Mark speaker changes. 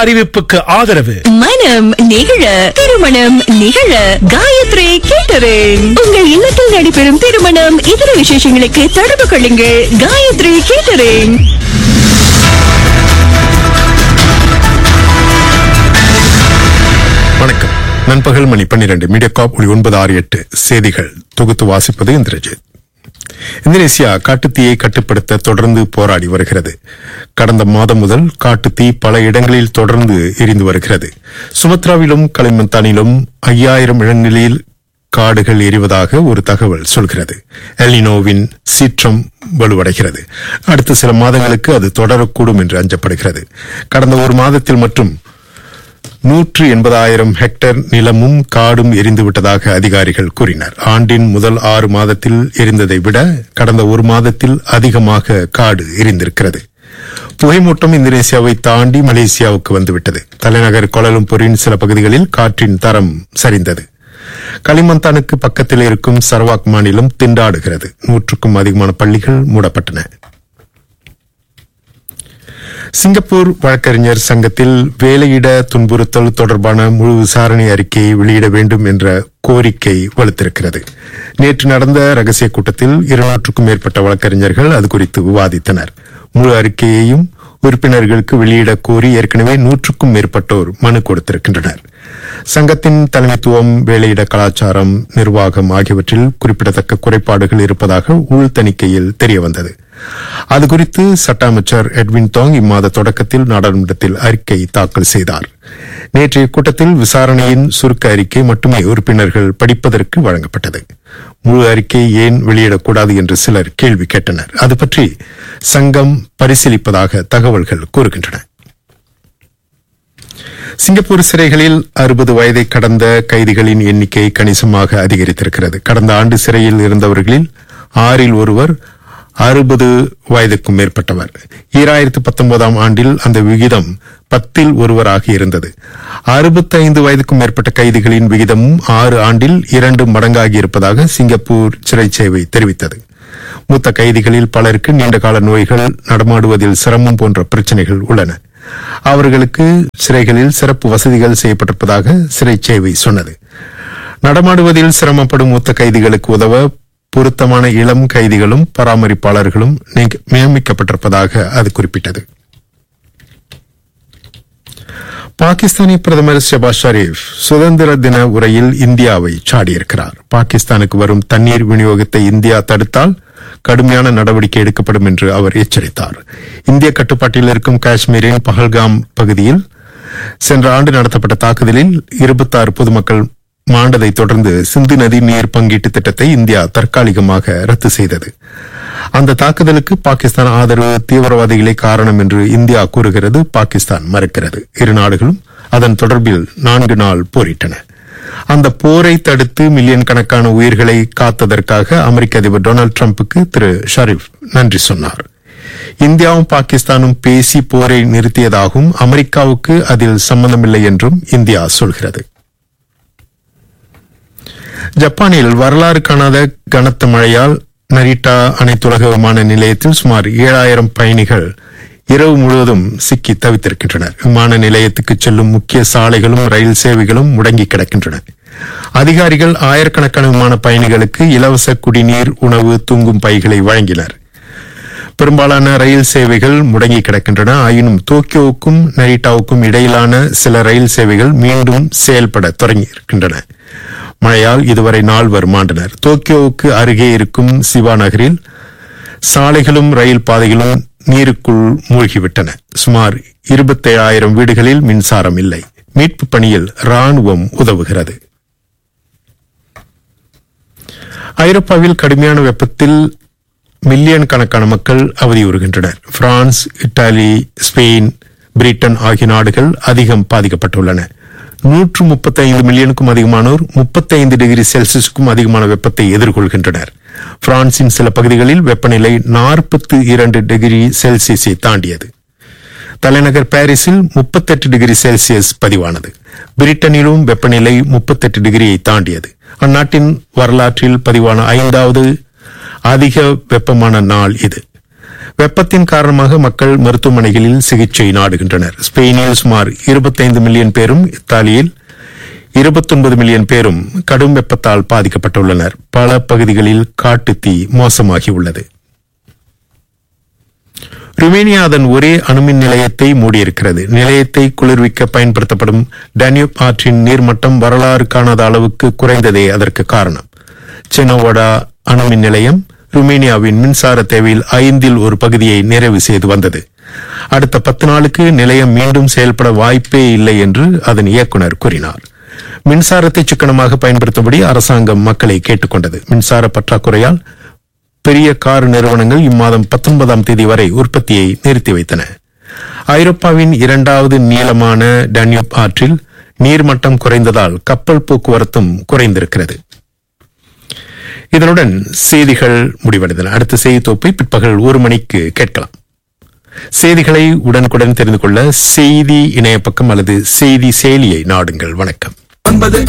Speaker 1: அறிவிப்புக்கு ஆதரவு
Speaker 2: மனம் நிகழ திருமணம் நிகழ காயத்ரி கேட்டரிங் உங்கள் இல்லத்தில் நடைபெறும் திருமணம் இதர விசேஷங்களுக்கு தொடர்பு கொள்ளுங்கள் காயத்ரி கேட்டரிங்
Speaker 3: வணக்கம் நண்பகல் மணி பன்னிரண்டு மீடியாகாப் ஒளி ஒன்பது ஆறு எட்டு செய்திகள் தொகுத்து வாசிப்பது இந்திரஜித் இந்தோனேசியா காட்டுத்தீயை கட்டுப்படுத்த தொடர்ந்து போராடி வருகிறது கடந்த மாதம் முதல் காட்டுத்தீ பல இடங்களில் தொடர்ந்து எரிந்து வருகிறது சுமத்ராவிலும் களிமந்தானிலும் ஐயாயிரம் இடங்களில் காடுகள் எரிவதாக ஒரு தகவல் சொல்கிறது எல்னினோவின் சீற்றம் வலுவடைகிறது அடுத்த சில மாதங்களுக்கு அது தொடரக்கூடும் என்று அஞ்சப்படுகிறது கடந்த ஒரு மாதத்தில் மட்டும் நூற்று எண்பதாயிரம் ஹெக்டேர் நிலமும் காடும் எரிந்துவிட்டதாக அதிகாரிகள் கூறினர் ஆண்டின் முதல் ஆறு மாதத்தில் எரிந்ததை விட கடந்த ஒரு மாதத்தில் அதிகமாக காடு எரிந்திருக்கிறது புகைமூட்டம் இந்தோனேசியாவை தாண்டி மலேசியாவுக்கு வந்துவிட்டது தலைநகர் கோலாலம்பூரின் சில பகுதிகளில் காற்றின் தரம் சரிந்தது களிமந்தானுக்கு பக்கத்தில் இருக்கும் சரவாக் மாநிலம் திண்டாடுகிறது நூற்றுக்கும் அதிகமான பள்ளிகள் மூடப்பட்டன சிங்கப்பூர் வழக்கறிஞர் சங்கத்தில் வேலையிட துன்புறுத்தல் தொடர்பான முழு விசாரணை அறிக்கையை வெளியிட வேண்டும் என்ற கோரிக்கை வலுத்திருக்கிறது நேற்று நடந்த ரகசிய கூட்டத்தில் இருநூற்றுக்கும் மேற்பட்ட வழக்கறிஞர்கள் அது குறித்து விவாதித்தனர் முழு அறிக்கையையும் உறுப்பினர்களுக்கு வெளியிட கோரி ஏற்கனவே நூற்றுக்கும் மேற்பட்டோர் மனு கொடுத்திருக்கின்றனர் சங்கத்தின் தலைமைத்துவம் வேலையிட கலாச்சாரம் நிர்வாகம் ஆகியவற்றில் குறிப்பிடத்தக்க குறைபாடுகள் இருப்பதாக உள் தணிக்கையில் தெரியவந்தது அது குறித்து சட்ட அமைச்சர் எட்வின் தாங் இம்மாத தொடக்கத்தில் நாடாளுமன்றத்தில் அறிக்கை தாக்கல் செய்தார் நேற்றைய கூட்டத்தில் விசாரணையின் சுருக்க அறிக்கை மட்டுமே உறுப்பினர்கள் படிப்பதற்கு வழங்கப்பட்டது முழு அறிக்கை ஏன் வெளியிடக்கூடாது என்று சிலர் கேள்வி கேட்டனர் அது பற்றி சங்கம் பரிசீலிப்பதாக தகவல்கள் கூறுகின்றன சிங்கப்பூர் சிறைகளில் அறுபது வயதை கடந்த கைதிகளின் எண்ணிக்கை கணிசமாக அதிகரித்திருக்கிறது கடந்த ஆண்டு சிறையில் இருந்தவர்களில் ஆறில் ஒருவர் அறுபது வயதுக்கும் மேற்பட்டவர் ஈராயிரத்து பத்தொன்பதாம் ஆண்டில் அந்த விகிதம் பத்தில் ஒருவராக இருந்தது அறுபத்தைந்து வயதுக்கும் மேற்பட்ட கைதிகளின் விகிதமும் ஆறு ஆண்டில் இரண்டு மடங்காகி இருப்பதாக சிங்கப்பூர் சிறை சேவை தெரிவித்தது மூத்த கைதிகளில் பலருக்கு நீண்டகால நோய்கள் நடமாடுவதில் சிரமம் போன்ற பிரச்சனைகள் உள்ளன அவர்களுக்கு சிறைகளில் சிறப்பு வசதிகள் செய்யப்பட்டிருப்பதாக சிறை சேவை சொன்னது நடமாடுவதில் சிரமப்படும் மூத்த கைதிகளுக்கு உதவ பொருத்தமான இளம் கைதிகளும் பராமரிப்பாளர்களும் நியமிக்கப்பட்டிருப்பதாக அது குறிப்பிட்டது பாகிஸ்தானிய பிரதமர் ஷெபாஸ் ஷரீப் சுதந்திர தின உரையில் இந்தியாவை சாடியிருக்கிறார் பாகிஸ்தானுக்கு வரும் தண்ணீர் விநியோகத்தை இந்தியா தடுத்தால் கடுமையான நடவடிக்கை எடுக்கப்படும் என்று அவர் எச்சரித்தார் இந்திய கட்டுப்பாட்டில் இருக்கும் காஷ்மீரின் பஹல்காம் பகுதியில் சென்ற ஆண்டு நடத்தப்பட்ட தாக்குதலில் இருபத்தாறு பொதுமக்கள் மாண்டதை தொடர்ந்து சிந்து நதி நீர் பங்கீட்டு திட்டத்தை இந்தியா தற்காலிகமாக ரத்து செய்தது அந்த தாக்குதலுக்கு பாகிஸ்தான் ஆதரவு தீவிரவாதிகளே காரணம் என்று இந்தியா கூறுகிறது பாகிஸ்தான் மறுக்கிறது இரு நாடுகளும் அதன் தொடர்பில் நான்கு நாள் போரிட்டன அந்த போரை தடுத்து மில்லியன் கணக்கான உயிர்களை காத்ததற்காக அமெரிக்க அதிபர் டொனால்டு டிரம்புக்கு திரு ஷரீப் நன்றி சொன்னார் இந்தியாவும் பாகிஸ்தானும் பேசி போரை நிறுத்தியதாகவும் அமெரிக்காவுக்கு அதில் சம்பந்தமில்லை என்றும் இந்தியா சொல்கிறது ஜப்பானில் வரலாறு காணாத கனத்த மழையால் நரிட்டா அனைத்துலக விமான நிலையத்தில் சுமார் ஏழாயிரம் பயணிகள் இரவு முழுவதும் சிக்கி தவித்திருக்கின்றனர் விமான நிலையத்துக்கு செல்லும் முக்கிய சாலைகளும் ரயில் சேவைகளும் முடங்கி கிடக்கின்றன அதிகாரிகள் ஆயிரக்கணக்கான விமான பயணிகளுக்கு இலவச குடிநீர் உணவு தூங்கும் பைகளை வழங்கினர் பெரும்பாலான ரயில் சேவைகள் முடங்கி கிடக்கின்றன ஆயினும் டோக்கியோவுக்கும் நரிட்டாவுக்கும் இடையிலான சில ரயில் சேவைகள் மீண்டும் செயல்பட தொடங்கியிருக்கின்றன மழையால் இதுவரை நால்வர் மாண்டனர் டோக்கியோவுக்கு அருகே இருக்கும் சிவா நகரில் சாலைகளும் ரயில் பாதைகளும் நீருக்குள் மூழ்கிவிட்டன சுமார் இருபத்தேழாயிரம் வீடுகளில் மின்சாரம் இல்லை மீட்பு பணியில் ராணுவம் உதவுகிறது ஐரோப்பாவில் கடுமையான வெப்பத்தில் மில்லியன் கணக்கான மக்கள் அவதியுறுகின்றனர் பிரான்ஸ் இத்தாலி ஸ்பெயின் பிரிட்டன் ஆகிய நாடுகள் அதிகம் பாதிக்கப்பட்டுள்ளன நூற்று முப்பத்தைந்து மில்லியனுக்கும் அதிகமானோர் முப்பத்தைந்து டிகிரி செல்சியஸுக்கும் அதிகமான வெப்பத்தை எதிர்கொள்கின்றனர் பிரான்சின் சில பகுதிகளில் வெப்பநிலை நாற்பத்தி இரண்டு டிகிரி செல்சியஸை தாண்டியது தலைநகர் பாரிஸில் முப்பத்தெட்டு டிகிரி செல்சியஸ் பதிவானது பிரிட்டனிலும் வெப்பநிலை முப்பத்தெட்டு டிகிரியை தாண்டியது அந்நாட்டின் வரலாற்றில் பதிவான ஐந்தாவது அதிக வெப்பமான நாள் இது வெப்பத்தின் காரணமாக மக்கள் மருத்துவமனைகளில் சிகிச்சை நாடுகின்றனர் ஸ்பெயினில் சுமார் 25 மில்லியன் பேரும் இத்தாலியில் 29 மில்லியன் பேரும் கடும் வெப்பத்தால் பாதிக்கப்பட்டுள்ளனர் பல பகுதிகளில் காட்டுத்தீ மோசமாகியுள்ளது ருமேனியா அதன் ஒரே அணுமின் நிலையத்தை மூடியிருக்கிறது நிலையத்தை குளிர்விக்க பயன்படுத்தப்படும் டேனியூப் ஆற்றின் நீர்மட்டம் வரலாறு காணாத அளவுக்கு குறைந்ததே அதற்கு காரணம் செனோவடா அணுமின் நிலையம் ருமேனியாவின் மின்சார தேவையில் ஐந்தில் ஒரு பகுதியை நிறைவு செய்து வந்தது அடுத்த பத்து நாளுக்கு நிலையம் மீண்டும் செயல்பட வாய்ப்பே இல்லை என்று அதன் இயக்குனர் கூறினார் மின்சாரத்தை சிக்கனமாக பயன்படுத்தும்படி அரசாங்கம் மக்களை கேட்டுக்கொண்டது மின்சார பற்றாக்குறையால் பெரிய கார் நிறுவனங்கள் இம்மாதம் 19ஆம் தேதி வரை உற்பத்தியை நிறுத்தி வைத்தன ஐரோப்பாவின் இரண்டாவது நீளமான டன்யூப் ஆற்றில் நீர்மட்டம் குறைந்ததால் கப்பல் போக்குவரத்தும் குறைந்திருக்கிறது இதனுடன் செய்திகள் முடிவடைந்தன அடுத்த செய்தி தொகுப்பை பிற்பகல் ஒரு மணிக்கு கேட்கலாம் செய்திகளை உடனுக்குடன் தெரிந்து கொள்ள செய்தி இணைய பக்கம் அல்லது செய்தி செயலியை நாடுங்கள் வணக்கம்
Speaker 1: ஒன்பது